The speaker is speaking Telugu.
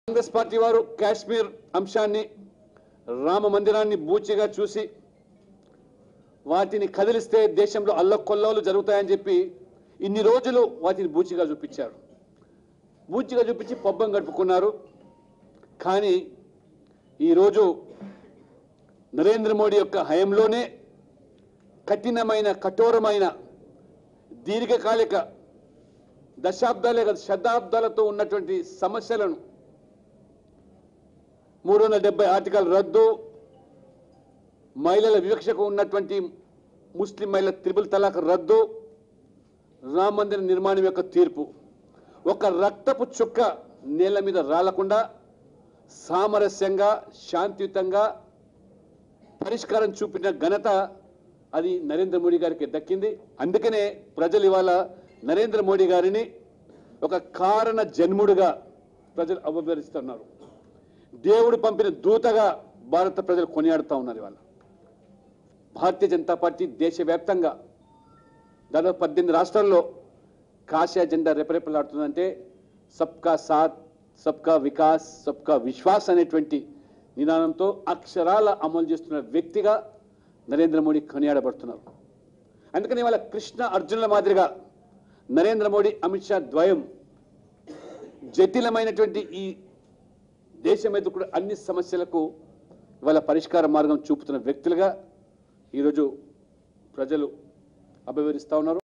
కాంగ్రెస్ పార్టీ వారు కాశ్మీర్ అంశాన్ని రామ మందిరాన్ని బూచిగా చూసి వాటిని కదిలిస్తే దేశంలో అల్లకొల్లోలు జరుగుతాయని చెప్పి ఇన్ని రోజులు వాటిని బూచిగా చూపించారు బూచిగా చూపించి పబ్బం గడుపుకున్నారు కానీ ఈరోజు నరేంద్ర మోడీ యొక్క హయంలోనే కఠినమైన కఠోరమైన దీర్ఘకాలిక దశాబ్దాలే కాదు శతాబ్దాలతో ఉన్నటువంటి సమస్యలను మూడు వందల డెబ్బై ఆర్టికల్ రద్దు మహిళల వివక్షకు ఉన్నటువంటి ముస్లిం మహిళల త్రిపుల్ తలాక్ రద్దు రామ మందిర నిర్మాణం యొక్క తీర్పు ఒక రక్తపు చుక్క నేల మీద రాలకుండా సామరస్యంగా శాంతియుతంగా పరిష్కారం చూపిన ఘనత అది నరేంద్ర మోడీ గారికి దక్కింది అందుకనే ప్రజలు ఇవాళ నరేంద్ర మోడీ గారిని ఒక కారణ జన్ముడుగా ప్రజలు అభివర్ణిస్తున్నారు దేవుడు పంపిన దూతగా భారత ప్రజలు కొనియాడుతూ ఉన్నారు ఇవాళ భారతీయ జనతా పార్టీ దేశవ్యాప్తంగా దాదాపు పద్దెనిమిది రాష్ట్రాల్లో కాశీ అజెండా రెపరెపలాడుతుందంటే సబ్కా సాత్ సబ్కా వికాస్ సబ్కా విశ్వాస్ అనేటువంటి నినాదంతో అక్షరాల అమలు చేస్తున్న వ్యక్తిగా నరేంద్ర మోడీ కొనియాడబడుతున్నారు అందుకని ఇవాళ కృష్ణ అర్జునుల మాదిరిగా నరేంద్ర మోడీ అమిత్ షా ద్వయం జటిలమైనటువంటి ఈ దేశం ఎదుర్కొన్న అన్ని సమస్యలకు ఇవాళ పరిష్కార మార్గం చూపుతున్న వ్యక్తులుగా ఈరోజు ప్రజలు అభివరిస్తూ ఉన్నారు